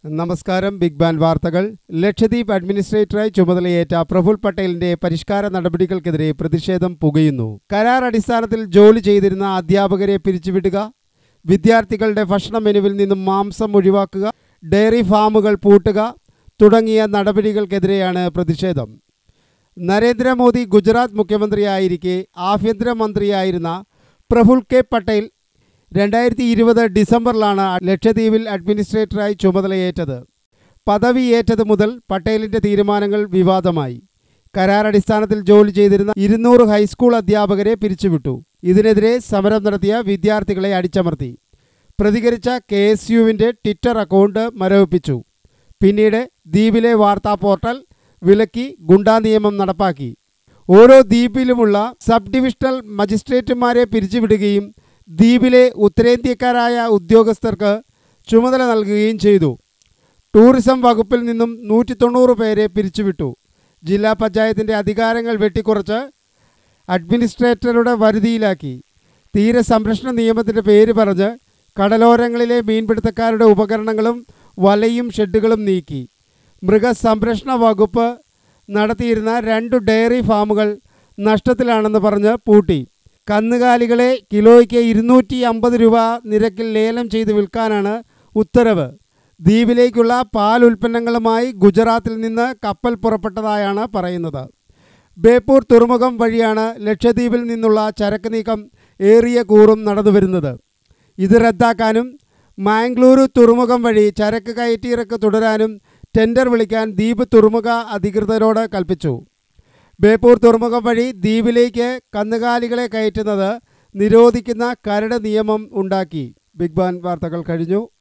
നമസ്കാരം big ban വാർത്തകൾ ലക്ഷദ്വീപ് അഡ്മിനിസ്ട്രേറ്ററായി ചുമതലയേറ്റ പ്രഫുൽ പട്ടേലിന്റെ പരിഷ്കാര നടപടികൾക്കെതിരെ പ്രതിഷേധം പുകയുന്നു കരാർ അടിസ്ഥാനത്തിൽ ജോലി ചെയ്തിരുന്ന അധ്യാപകരെ പിരിച്ചുവിടുക വിദ്യാർത്ഥികളുടെ ഭക്ഷണ മെനുവിൽ നിന്നും മാംസം ഒഴിവാക്കുക ഡയറി ഫാമുകൾ പൂട്ടുക തുടങ്ങിയ നടപടികൾക്കെതിരെയാണ് പ്രതിഷേധം നരേന്ദ്രമോദി ഗുജറാത്ത് മുഖ്യമന്ത്രിയായിരിക്കെ ആഭ്യന്തരമന്ത്രിയായിരുന്ന പ്രഫുൽ കെ പട്ടേൽ രണ്ടായിരത്തി ഇരുപത് ഡിസംബറിലാണ് ലക്ഷദ്വീപിൽ അഡ്മിനിസ്ട്രേറ്ററായി ചുമതലയേറ്റത് പദവിയേറ്റത് മുതൽ പട്ടേലിന്റെ തീരുമാനങ്ങൾ വിവാദമായി കരാറടിസ്ഥാനത്തിൽ ജോലി ചെയ്തിരുന്ന ഇരുന്നൂറ് ഹൈസ്കൂൾ അധ്യാപകരെ പിരിച്ചുവിട്ടു ഇതിനെതിരെ സമരം നടത്തിയ വിദ്യാർത്ഥികളെ അടിച്ചമർത്തി പ്രതികരിച്ച കെ എസ് യുവിൻ്റെ ട്വിറ്റർ അക്കൗണ്ട് മരവിപ്പിച്ചു പിന്നീട് ദ്വീപിലെ വാർത്താ പോർട്ടൽ വിലക്കി ഗുണ്ടാ നിയമം നടപ്പാക്കി ഓരോ ദ്വീപിലുമുള്ള സബ് ഡിവിഷണൽ മജിസ്ട്രേറ്റുമാരെ പിരിച്ചുവിടുകയും ദ്വീപിലെ ഉത്തരേന്ത്യക്കാരായ ഉദ്യോഗസ്ഥർക്ക് ചുമതല നൽകുകയും ചെയ്തു ടൂറിസം വകുപ്പിൽ നിന്നും നൂറ്റി തൊണ്ണൂറ് പേരെ പിരിച്ചുവിട്ടു ജില്ലാ പഞ്ചായത്തിൻ്റെ അധികാരങ്ങൾ വെട്ടിക്കുറച്ച് അഡ്മിനിസ്ട്രേറ്ററുടെ വരുതിയിലാക്കി തീരസംരക്ഷണ നിയമത്തിൻ്റെ പേര് പറഞ്ഞ് കടലോരങ്ങളിലെ മീൻപിടുത്തക്കാരുടെ ഉപകരണങ്ങളും വലയും ഷെഡുകളും നീക്കി മൃഗസംരക്ഷണ വകുപ്പ് നടത്തിയിരുന്ന രണ്ട് ഡയറി ഫാമുകൾ നഷ്ടത്തിലാണെന്ന് പറഞ്ഞ് പൂട്ടി കന്നുകാലികളെ കിലോയ്ക്ക് ഇരുന്നൂറ്റി അമ്പത് രൂപ നിരക്കിൽ ലേലം ചെയ്ത് വിൽക്കാനാണ് ഉത്തരവ് ദ്വീപിലേക്കുള്ള പാൽ ഉൽപ്പന്നങ്ങളുമായി ഗുജറാത്തിൽ നിന്ന് കപ്പൽ പുറപ്പെട്ടതായാണ് പറയുന്നത് ബേപ്പൂർ തുറമുഖം വഴിയാണ് ലക്ഷദ്വീപിൽ നിന്നുള്ള ചരക്ക് നീക്കം ഏറിയ കൂറും നടന്നുവരുന്നത് ഇത് റദ്ദാക്കാനും മാംഗ്ലൂരു തുറമുഖം വഴി ചരക്ക് കയറ്റിയിറക്ക് തുടരാനും ടെൻഡർ വിളിക്കാൻ ദ്വീപ് തുറമുഖ അധികൃതരോട് കൽപ്പിച്ചു ബേപ്പൂർ തുറമുഖം വഴി ദ്വീപിലേക്ക് കന്നുകാലികളെ കയറ്റുന്നത് നിരോധിക്കുന്ന കരട് നിയമം ഉണ്ടാക്കി ബിഗ് ബാൻ വാർത്തകൾ കഴിഞ്ഞു